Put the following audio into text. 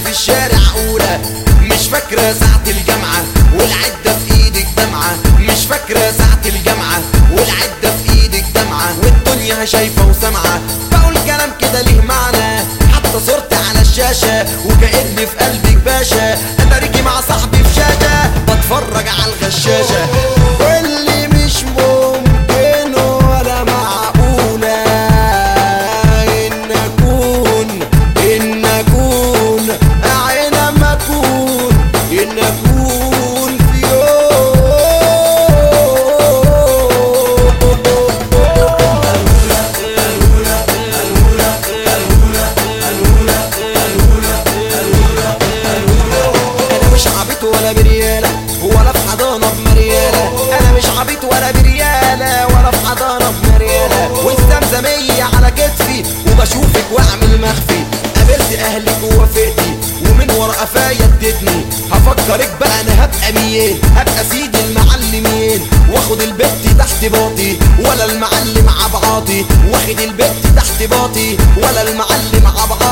في الشارع اولى مش فاكرة ساعة الجامعة والعدة في ايدك دمعة مش فاكرة ساعة الجامعة والعدة في ايدك دمعة والدنيا شايفة وسامعة بقول كلام كده ليه معنى حتى صورتي على الشاشة وكأني في قلبك باشا انا رجي مع صاحبي في شاشة بتفرج على الغشاشة واللي مش ممكن ولا معقولة إن أكون إن أكون أعينما أكون إن أكون في أنا مش عبيط ولا بريالة ولا في حضانة بمريالة أنا مش عبيط ولا بريالة ولا في حضانة بمريالة والزمزمية على كتفي وبشوفك وأعمل مخفي قابلت أهلك ووافقتي ومن ورا قفايا ادتني هفكرك بقى أنا هبقى مين هبقى سيد المعلمين واخد البت تحت باطي ولا المعلم عبعاطي واخد البت تحت باطي ولا المعلم عبعاطي